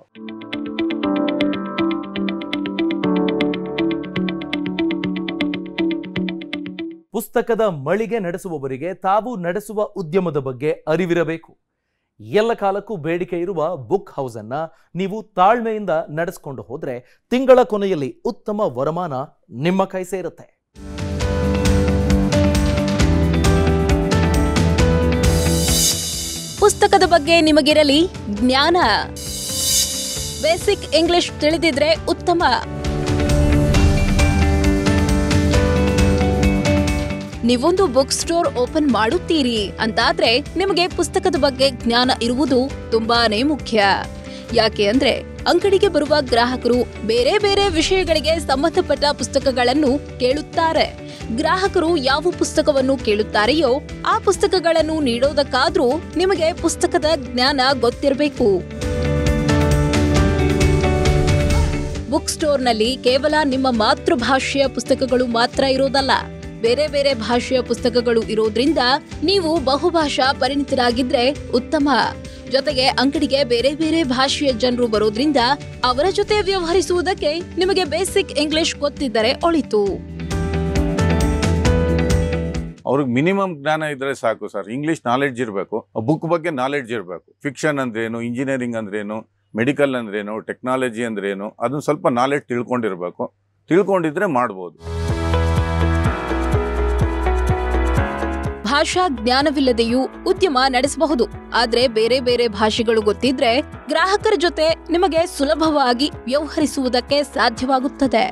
ಪುಸ್ತಕದ ಮಳಿಗೆ ನಡೆಸುವವರಿಗೆ ತಾವು ನಡೆಸುವ ಉದ್ಯಮದ ಬಗ್ಗೆ ಅರಿವಿರಬೇಕು ಎಲ್ಲ ಕಾಲಕ್ಕೂ ಬೇಡಿಕೆ ಇರುವ ಬುಕ್ ಹೌಸ್ ಅನ್ನ ನೀವು ತಾಳ್ಮೆಯಿಂದ ನಡೆಸ್ಕೊಂಡು ಹೋದ್ರೆ ತಿಂಗಳ ಕೊನೆಯಲ್ಲಿ ಉತ್ತಮ ವರಮಾನ ನಿಮ್ಮ ಕೈ ಸೇರುತ್ತೆ ಪುಸ್ತಕದ ಬಗ್ಗೆ ನಿಮಗಿರಲಿ ಜ್ಞಾನ ಬೇಸಿಕ್ ಇಂಗ್ಲಿಷ್ ತಿಳಿದಿದ್ರೆ ಉತ್ತಮ ನೀವೊಂದು ಬುಕ್ ಸ್ಟೋರ್ ಓಪನ್ ಮಾಡುತ್ತೀರಿ ಅಂತಾದ್ರೆ ನಿಮಗೆ ಪುಸ್ತಕದ ಬಗ್ಗೆ ಜ್ಞಾನ ಇರುವುದು ತುಂಬಾನೇ ಮುಖ್ಯ ಯಾಕೆ ಅಂದ್ರೆ ಅಂಗಡಿಗೆ ಬರುವ ಗ್ರಾಹಕರು ಬೇರೆ ಬೇರೆ ವಿಷಯಗಳಿಗೆ ಸಂಬಂಧಪಟ್ಟ ಪುಸ್ತಕಗಳನ್ನು ಕೇಳುತ್ತಾರೆ ಗ್ರಾಹಕರು ಯಾವ ಪುಸ್ತಕವನ್ನು ಕೇಳುತ್ತಾರೆಯೋ ಆ ಪುಸ್ತಕಗಳನ್ನು ನೀಡೋದಕ್ಕಾದ್ರೂ ನಿಮಗೆ ಪುಸ್ತಕದ ಜ್ಞಾನ ಗೊತ್ತಿರಬೇಕು ಬುಕ್ ಸ್ಟೋರ್ನಲ್ಲಿ ಕೇವಲ ನಿಮ್ಮ ಮಾತೃಭಾಷೆಯ ಪುಸ್ತಕಗಳು ಮಾತ್ರ ಇರೋದಲ್ಲ ಬೇರೆ ಬೇರೆ ಭಾಷೆಯ ಪುಸ್ತಕಗಳು ಇರೋದ್ರಿಂದ ನೀವು ಬಹುಭಾಷಾ ಪರಿಣಿತರಾಗಿದ್ರೆ ಉತ್ತಮ ಜೊತೆಗೆ ಅಂಗಡಿಗೆ ಬೇರೆ ಬೇರೆ ಭಾಷೆಯ ಜನರು ಬರೋದ್ರಿಂದ ಅವರ ಜೊತೆ ವ್ಯವಹರಿಸುವುದಕ್ಕೆ ನಿಮಗೆ ಬೇಸಿಕ್ ಇಂಗ್ಲಿಷ್ ಗೊತ್ತಿದ್ದರೆ ಒಳಿತು ಅವ್ರಿಗೆ ಮಿನಿಮಮ್ ಜ್ಞಾನ ಇದ್ರೆ ಸಾಕು ಸರ್ ಇಂಗ್ಲಿಷ್ ನಾಲೆಡ್ಜ್ ಇರಬೇಕು ಬುಕ್ ಬಗ್ಗೆ ನಾಲೆಡ್ಜ್ ಇರಬೇಕು ಫಿಕ್ಷನ್ ಅಂದ್ರೇನು ಇಂಜಿನಿಯರಿಂಗ್ ಅಂದ್ರೇನು ಮೆಡಿಕಲ್ ಅಂದ್ರೇನು ಟೆಕ್ನಾಲಜಿ ಅಂದ್ರೇನು ಅದನ್ನ ಸ್ವಲ್ಪ ನಾಲೆಡ್ಜ್ ತಿಳ್ಕೊಂಡಿರ್ಬೇಕು ತಿಳ್ಕೊಂಡಿದ್ರೆ ಮಾಡ್ಬೋದು ಭಾಷಾ ಜ್ಞಾನವಿಲ್ಲದೆಯೂ ಉದ್ಯಮ ನಡೆಸಬಹುದು ಆದ್ರೆ ಬೇರೆ ಬೇರೆ ಭಾಷೆಗಳು ಗೊತ್ತಿದ್ರೆ ಗ್ರಾಹಕರ ಜೊತೆ ನಿಮಗೆ ಸುಲಭವಾಗಿ ವ್ಯವಹರಿಸುವುದಕ್ಕೆ ಸಾಧ್ಯವಾಗುತ್ತದೆ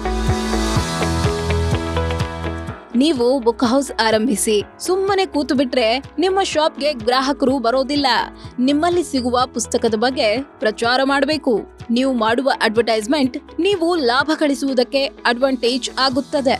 ನೀವು ಬುಕ್ ಹೌಸ್ ಆರಂಭಿಸಿ ಸುಮ್ಮನೆ ಕೂತು ಬಿಟ್ರೆ ನಿಮ್ಮ ಶಾಪ್ಗೆ ಗ್ರಾಹಕರು ಬರೋದಿಲ್ಲ ನಿಮ್ಮಲ್ಲಿ ಸಿಗುವ ಪುಸ್ತಕದ ಬಗ್ಗೆ ಪ್ರಚಾರ ಮಾಡಬೇಕು ನೀವು ಮಾಡುವ ಅಡ್ವರ್ಟೈಸ್ಮೆಂಟ್ ನೀವು ಲಾಭ ಗಳಿಸುವುದಕ್ಕೆ ಅಡ್ವಾಂಟೇಜ್ ಆಗುತ್ತದೆ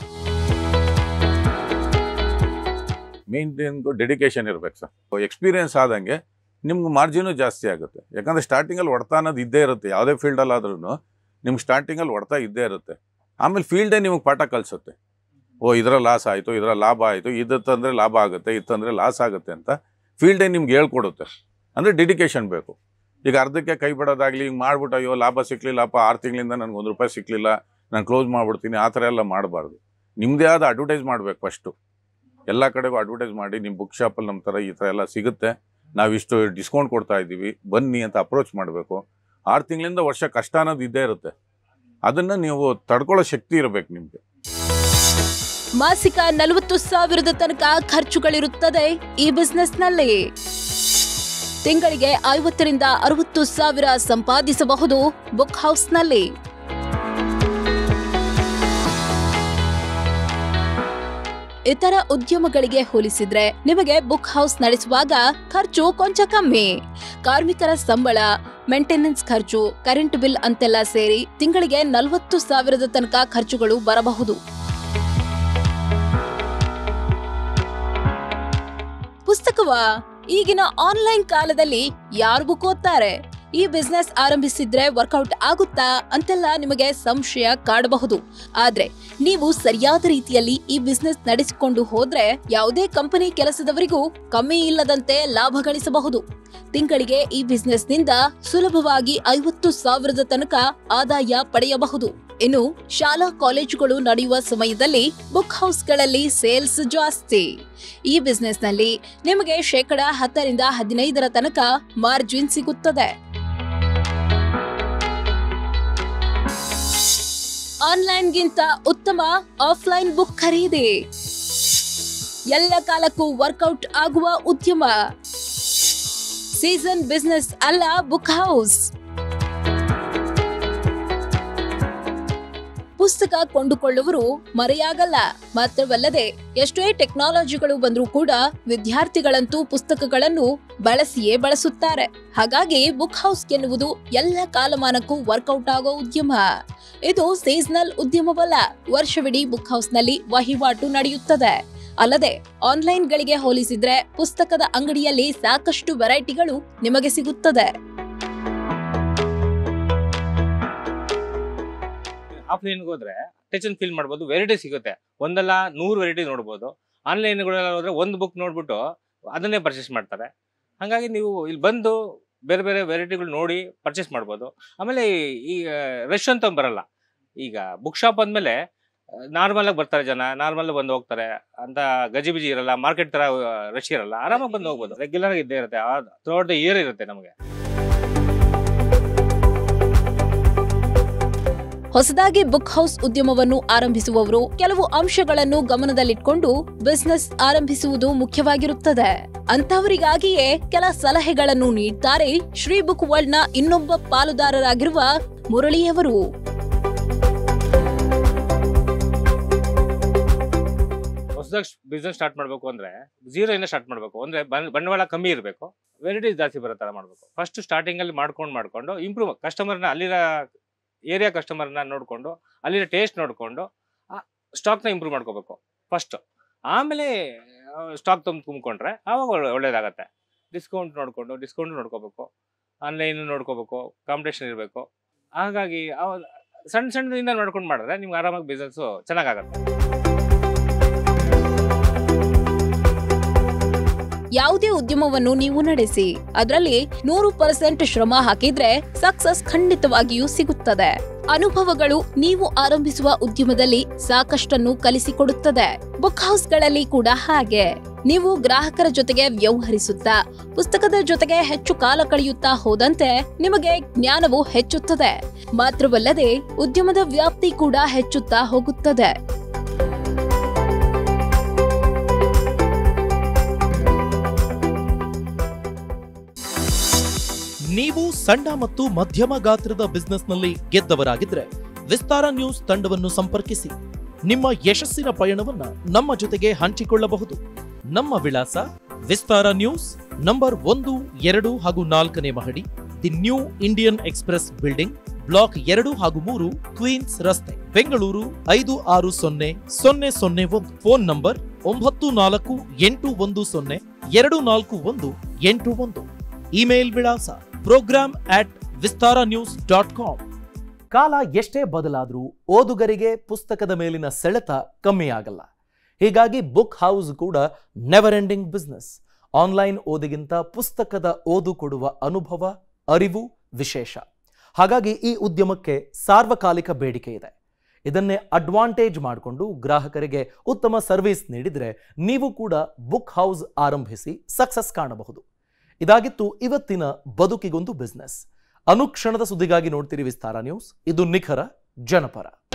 ಮೇನ್ ಡೆಡಿಕೇಶನ್ ಇರ್ಬೇಕು ಸರ್ ಎಕ್ಸ್ಪೀರಿಯನ್ಸ್ ಆದಂಗೆ ನಿಮ್ಗೆ ಮಾರ್ಜಿನು ಜಾಸ್ತಿ ಆಗುತ್ತೆ ಯಾಕಂದ್ರೆ ಸ್ಟಾರ್ಟಿಂಗಲ್ಲಿ ಹೊಡ್ತಾ ಅನ್ನೋದು ಇದ್ದೇ ಇರುತ್ತೆ ಯಾವುದೇ ಫೀಲ್ಡಲ್ಲಿ ಆದ್ರೂ ನಿಮ್ಗೆ ಸ್ಟಾರ್ಟಿಂಗಲ್ಲಿ ಹೊಡ್ತಾ ಇದ್ದೇ ಇರುತ್ತೆ ಆಮೇಲೆ ಫೀಲ್ಡೇ ನಿಮಗೆ ಪಾಠ ಕಲಿಸುತ್ತೆ ಓ ಇದರ ಲಾಸ್ ಆಯಿತು ಇದರ ಲಾಭ ಆಯಿತು ಇದಂದ್ರೆ ಲಾಭ ಆಗುತ್ತೆ ಇತ್ತಂದರೆ ಲಾಸ್ ಆಗುತ್ತೆ ಅಂತ ಫೀಲ್ಡೇ ನಿಮ್ಗೆ ಹೇಳ್ಕೊಡುತ್ತೆ ಅಂದರೆ ಡೆಡಿಕೇಶನ್ ಬೇಕು ಈಗ ಅರ್ಧಕ್ಕೆ ಕೈ ಬಿಡೋದಾಗಲಿ ಹಿಂಗೆ ಮಾಡ್ಬಿಟ್ಟು ಅಯ್ಯೋ ಲಾಭ ಸಿಕ್ಕಲಿಲ್ಲಪ್ಪ ಆರು ತಿಂಗಳಿಂದ ನನಗೆ ಒಂದು ರೂಪಾಯಿ ಸಿಕ್ಕಲಿಲ್ಲ ನಾನು ಕ್ಲೋಸ್ ಮಾಡ್ಬಿಡ್ತೀನಿ ಆ ಥರ ಎಲ್ಲ ಮಾಡಬಾರ್ದು ನಿಮ್ಮದೇ ಆದ ಅಡ್ವರ್ಟೈಸ್ ಮಾಡಬೇಕು ಫಸ್ಟು ಎಲ್ಲ ಕಡೆಗೂ ಅಡ್ವರ್ಟೈಸ್ ಮಾಡಿ ನಿಮ್ಮ ಬುಕ್ ಶಾಪಲ್ಲಿ ನಮ್ಮ ಥರ ಈ ಥರ ಎಲ್ಲ ಸಿಗುತ್ತೆ ನಾವು ಇಷ್ಟು ಡಿಸ್ಕೌಂಟ್ ಕೊಡ್ತಾ ಇದ್ದೀವಿ ಬನ್ನಿ ಅಂತ ಅಪ್ರೋಚ್ ಮಾಡಬೇಕು ಆರು ತಿಂಗಳಿಂದ ವರ್ಷ ಕಷ್ಟ ಅನ್ನೋದು ಇದ್ದೇ ಇರುತ್ತೆ ಅದನ್ನು ನೀವು ತಡ್ಕೊಳ್ಳೋ ಶಕ್ತಿ ಇರಬೇಕು ನಿಮಗೆ ಮಾಸಿಕ ನಲವತ್ತು ಸಾವಿರದ ತನಕ ಖರ್ಚುಗಳಿರುತ್ತದೆ ಈ ಬಿಸ್ನೆಸ್ನಲ್ಲಿ ತಿಂಗಳಿಗೆ ಐವತ್ತರಿಂದ ಅರವತ್ತು ಸಾವಿರ ಸಂಪಾದಿಸಬಹುದು ಬುಕ್ ಹೌಸ್ನಲ್ಲಿ ಇತರ ಉದ್ಯಮಗಳಿಗೆ ಹೋಲಿಸಿದ್ರೆ ನಿಮಗೆ ಬುಕ್ ಹೌಸ್ ನಡೆಸುವಾಗ ಖರ್ಚು ಕೊಂಚ ಕಮ್ಮಿ ಕಾರ್ಮಿಕರ ಸಂಬಳ ಮೇಂಟೆನೆನ್ಸ್ ಖರ್ಚು ಕರೆಂಟ್ ಬಿಲ್ ಅಂತೆಲ್ಲ ಸೇರಿ ತಿಂಗಳಿಗೆ ನಲವತ್ತು ಸಾವಿರದ ತನಕ ಖರ್ಚುಗಳು ಬರಬಹುದು ಪುಸ್ತಕವಾ ಈಗಿನ ಆನ್ಲೈನ್ ಕಾಲದಲ್ಲಿ ಯಾರು ಬುಕ್ ಓದ್ತಾರೆ ಈ ಬಿಸ್ನೆಸ್ ಆರಂಭಿಸಿದ್ರೆ ವರ್ಕೌಟ್ ಆಗುತ್ತಾ ಅಂತೆಲ್ಲ ನಿಮಗೆ ಸಂಶಯ ಕಾಡಬಹುದು ಆದ್ರೆ ನೀವು ಸರಿಯಾದ ರೀತಿಯಲ್ಲಿ ಈ ಬಿಸ್ನೆಸ್ ನಡೆಸಿಕೊಂಡು ಹೋದ್ರೆ ಯಾವುದೇ ಕಂಪನಿ ಕೆಲಸದವರಿಗೂ ಕಮ್ಮಿ ಇಲ್ಲದಂತೆ ಲಾಭ ಗಳಿಸಬಹುದು ತಿಂಗಳಿಗೆ ಈ ಬಿಸ್ನೆಸ್ನಿಂದ ಸುಲಭವಾಗಿ ಐವತ್ತು ಸಾವಿರದ ತನಕ ಆದಾಯ ಪಡೆಯಬಹುದು ಇನ್ನು ಶಾಲಾ ಕಾಲೇಜುಗಳು ನಡೆಯುವ ಸಮಯದಲ್ಲಿ ಬುಕ್ ಹೌಸ್ಗಳಲ್ಲಿ ಸೇಲ್ಸ್ ಜಾಸ್ತಿ ಈ ಬಿಸ್ನೆಸ್ನಲ್ಲಿ ನಿಮಗೆ ಶೇಕಡ ಹತ್ತರಿಂದ ಹದಿನೈದರ ತನಕ ಮಾರ್ಜಿನ್ ಸಿಗುತ್ತದೆ ಆನ್ಲೈನ್ಗಿಂತ ಉತ್ತಮ ಆಫ್ಲೈನ್ ಬುಕ್ ಖರೀದಿ ಎಲ್ಲ ಕಾಲಕ್ಕೂ ವರ್ಕೌಟ್ ಆಗುವ ಉದ್ಯಮ ಸೀಸನ್ ಬಿಸ್ನೆಸ್ ಅಲ್ಲ ಬುಕ್ ಹೌಸ್ ಪುಸ್ತಕ ಕೊಂಡುಕೊಳ್ಳುವರು ಮರೆಯಾಗಲ್ಲ ಮಾತ್ರವಲ್ಲದೆ ಎಷ್ಟೇ ಟೆಕ್ನಾಲಜಿಗಳು ಬಂದರೂ ಕೂಡ ವಿದ್ಯಾರ್ಥಿಗಳಂತೂ ಪುಸ್ತಕಗಳನ್ನು ಬಳಸಿಯೇ ಬಳಸುತ್ತಾರೆ ಹಾಗಾಗಿ ಬುಕ್ ಹೌಸ್ ಎನ್ನುವುದು ಎಲ್ಲ ಕಾಲಮಾನಕ್ಕೂ ವರ್ಕೌಟ್ ಆಗೋ ಉದ್ಯಮ ಇದು ಸೀಸನಲ್ ಉದ್ಯಮವಲ್ಲ ವರ್ಷವಿಡೀ ಬುಕ್ ಹೌಸ್ನಲ್ಲಿ ವಹಿವಾಟು ನಡೆಯುತ್ತದೆ ಅಲ್ಲದೆ ಆನ್ಲೈನ್ಗಳಿಗೆ ಹೋಲಿಸಿದ್ರೆ ಪುಸ್ತಕದ ಅಂಗಡಿಯಲ್ಲಿ ಸಾಕಷ್ಟು ವೆರೈಟಿಗಳು ನಿಮಗೆ ಸಿಗುತ್ತದೆ ಆಫ್ಲೈನ್ಗೆ ಹೋದ್ರೆ ಟಚ್ ಅಂಡ್ ಫೀಲ್ ಮಾಡ್ಬೋದು ವೆರೈಟಿ ಸಿಗುತ್ತೆ ಒಂದಲ್ಲ ನೂರು ವೆರೈಟಿ ನೋಡ್ಬೋದು ಆನ್ಲೈನ್ಗಳೆಲ್ಲ ಹೋದ್ರೆ ಒಂದು ಬುಕ್ ನೋಡ್ಬಿಟ್ಟು ಅದನ್ನೇ ಪರ್ಚೇಸ್ ಮಾಡ್ತಾರೆ ಹಾಗಾಗಿ ನೀವು ಇಲ್ಲಿ ಬಂದು ಬೇರೆ ಬೇರೆ ವೆರೈಟಿಗಳು ನೋಡಿ ಪರ್ಚೇಸ್ ಮಾಡ್ಬೋದು ಆಮೇಲೆ ಈ ರಶ್ ಅಂತ ಬರಲ್ಲ ಈಗ ಬುಕ್ ಶಾಪ್ ಅಂದಮೇಲೆ ನಾರ್ಮಲ್ ಆಗಿ ಬರ್ತಾರೆ ಜನ ನಾರ್ಮಲ್ ಬಂದು ಹೋಗ್ತಾರೆ ಅಂತ ಗಜಿಬಿಜಿ ಇರಲ್ಲ ಮಾರ್ಕೆಟ್ ತರ ರಶ್ ಇರಲ್ಲ ಆರಾಮಾಗಿ ಬಂದು ಹೋಗ್ಬೋದು ರೆಗ್ಯುಲರ್ ಆಗಿ ಇದ್ದೇ ಇರುತ್ತೆ ಥ್ರೂಔಟ್ ದ ಇಯರ್ ಇರುತ್ತೆ ನಮಗೆ ಹೊಸದಾಗಿ ಬುಕ್ ಹೌಸ್ ಉದ್ಯಮವನ್ನು ಆರಂಭಿಸುವವರು ಕೆಲವು ಅಂಶಗಳನ್ನು ಗಮನದಲ್ಲಿಟ್ಕೊಂಡು ಬಿಸ್ನೆಸ್ ಆರಂಭಿಸುವುದು ಮುಖ್ಯವಾಗಿರುತ್ತದೆ ಅಂತವರಿಗಾಗಿಯೇ ಕೆಲ ಸಲಹೆಗಳನ್ನು ನೀಡ್ತಾರೆ ಶ್ರೀ ಬುಕ್ ವರ್ಲ್ಡ್ ನ ಇನ್ನೊಬ್ಬ ಪಾಲುದಾರರಾಗಿರುವ ಮುರಳಿಯವರು ಹೊಸದಾಗಿ ಬಿಸ್ನೆಸ್ ಸ್ಟಾರ್ಟ್ ಮಾಡಬೇಕು ಅಂದ್ರೆ ಝೀರೋ ಇಂದ ಸ್ಟಾರ್ಟ್ ಮಾಡಬೇಕು ಅಂದ್ರೆ ಬನ್- ಬಂಡವಾಳ ಕಮ್ಮಿ ಇರಬೇಕು ವೆರೈಟೀಸ್ ಜಾಸ್ತಿ ಬರೋ ಥರ ಮಾಡಬೇಕು ಫಸ್ಟ್ ಸ್ಟಾರ್ಟಿಂಗ್ ಅಲ್ಲಿ ಮಾಡ್ಕೊಂಡು ಮಾಡ್ಕೊಂಡು ಇಂಪ್ರೂವ್ ಕಸ್ಟಮರ್ನ ಅಲ್ಲಿರೋ ಏರಿಯಾ ಕಸ್ಟಮರ್ನ ನೋಡಿಕೊಂಡು ಅಲ್ಲಿರೋ ಟೇಸ್ಟ್ ನೋಡಿಕೊಂಡು ಸ್ಟಾಕ್ನ ಇಂಪ್ರೂವ್ ಮಾಡ್ಕೋಬೇಕು ಫಸ್ಟ್ ಆಮೇಲೆ ಸ್ಟಾಕ್ ತುಂಬ ತುಂಬಿಕೊಂಡ್ರೆ ಆವಾಗ ಒಳ್ಳೆ- ಒಳ್ಳೇದಾಗತ್ತೆ ಡಿಸ್ಕೌಂಟ್ ನೋಡಿಕೊಂಡು ಡಿಸ್ಕೌಂಟ್ ನೋಡ್ಕೋಬೇಕು ಆನ್ಲೈನ್ ನೋಡ್ಕೋಬೇಕು ಕಾಂಪಿಟೇಷನ್ ಇರಬೇಕು ಹಾಗಾಗಿ ಅವ- ಸಣ್ಣ ಸಣ್ಣದಿಂದ ನೋಡ್ಕೊಂಡು ಮಾಡಿದ್ರೆ ನಿಮ್ಗೆ ಆರಾಮಾಗಿ ಬಿಸ್ನೆಸ್ಸು ಚೆನ್ನಾಗಾಗತ್ತೆ ಯಾವುದೇ ಉದ್ಯಮವನ್ನು ನೀವು ನಡೆಸಿ ಅದರಲ್ಲಿ ನೂರು ಪರ್ಸೆಂಟ್ ಶ್ರಮ ಹಾಕಿದ್ರೆ ಸಕ್ಸಸ್ ಖಂಡಿತವಾಗಿಯೂ ಸಿಗುತ್ತದೆ ಅನುಭವಗಳು ನೀವು ಆರಂಭಿಸುವ ಉದ್ಯಮದಲ್ಲಿ ಸಾಕಷ್ಟನ್ನು ಕಲಿಸಿಕೊಡುತ್ತದೆ ಬುಕ್ ಹೌಸ್ಗಳಲ್ಲಿ ಕೂಡ ಹಾಗೆ ನೀವು ಗ್ರಾಹಕರ ಜೊತೆಗೆ ವ್ಯವಹರಿಸುತ್ತಾ ಪುಸ್ತಕದ ಜೊತೆಗೆ ಹೆಚ್ಚು ಕಾಲ ಕಳೆಯುತ್ತಾ ಹೋದಂತೆ ನಿಮಗೆ ಜ್ಞಾನವು ಹೆಚ್ಚುತ್ತದೆ ಮಾತ್ರವಲ್ಲದೆ ಉದ್ಯಮದ ವ್ಯಾಪ್ತಿ ಕೂಡ ಹೆಚ್ಚುತ್ತಾ ಹೋಗುತ್ತದೆ ನೀವು ಸಣ್ಣ ಮತ್ತು ಮಧ್ಯಮ ಗಾತ್ರದ ಬಿಸ್ನೆಸ್ನಲ್ಲಿ ಗೆದ್ದವರಾಗಿದ್ರೆ ವಿಸ್ತಾರ ನ್ಯೂಸ್ ತಂಡವನ್ನು ಸಂಪರ್ಕಿಸಿ ನಿಮ್ಮ ಯಶಸ್ಸಿನ ಪಯಣವನ್ನ ನಮ್ಮ ಜೊತೆಗೆ ಹಂಚಿಕೊಳ್ಳಬಹುದು ನಮ್ಮ ವಿಳಾಸ ವಿಸ್ತಾರ ನ್ಯೂಸ್ ನಂಬರ್ ಒಂದು ಎರಡು ಹಾಗೂ ನಾಲ್ಕನೇ ಮಹಡಿ the new Indian express building block ಎರಡು ಹಾಗೂ ಮೂರು ಕ್ವೀನ್ಸ್ ರಸ್ತೆ ಬೆಂಗಳೂರು ಐದು ಆರು ಸೊನ್ನೆ ಸೊನ್ನೆ ಸೊನ್ನೆ ಒಂದು ಫೋನ್ ನಂಬರ್ ಒಂಬತ್ತು ನಾಲ್ಕು ಎಂಟು ಒಂದು ಸೊನ್ನೆ ಎರಡು ನಾಲ್ಕು ಒಂದು ಎಂಟು ಒಂದು ಇಮೇಲ್ ವಿಳಾಸ program at Vistara news dot com ಕಾಲ ಎಷ್ಟೇ ಬದಲಾದರೂ ಓದುಗರಿಗೆ ಪುಸ್ತಕದ ಮೇಲಿನ ಸೆಳೆತ ಕಮ್ಮಿ ಆಗಲ್ಲ ಹೀಗಾಗಿ ಬುಕ್ ಹೌಸ್ ಕೂಡ ನೆವರ್ ಎಂಡಿಂಗ್ ಬಿಸ್ನೆಸ್ ಆನ್ಲೈನ್ ಓದಿಗಿಂತ ಪುಸ್ತಕದ ಓದು ಕೊಡುವ ಅನುಭವ ಅರಿವು ವಿಶೇಷ ಹಾಗಾಗಿ ಈ ಉದ್ಯಮಕ್ಕೆ ಸಾರ್ವಕಾಲಿಕ ಬೇಡಿಕೆ ಇದೆ ಇದನ್ನೇ ಅಡ್ವಾಂಟೇಜ್ ಮಾಡಿಕೊಂಡು ಗ್ರಾಹಕರಿಗೆ ಉತ್ತಮ ಸರ್ವಿಸ್ ನೀಡಿದರೆ ನೀವು ಕೂಡ ಬುಕ್ ಹೌಸ್ ಆರಂಭಿಸಿ ಸಕ್ಸಸ್ ಕಾಣಬಹುದು ಇದಾಗಿತ್ತು ಇವತ್ತಿನ ಬದುಕಿಗೊಂದು ಬಿಸ್ನೆಸ್ ಅನುಕ್ಷಣದ ಸುದ್ದಿಗಾಗಿ ನೋಡ್ತೀರಿ ವಿಸ್ತಾರ ನ್ಯೂಸ್ ಇದು ನಿಖರ ಜನಪರ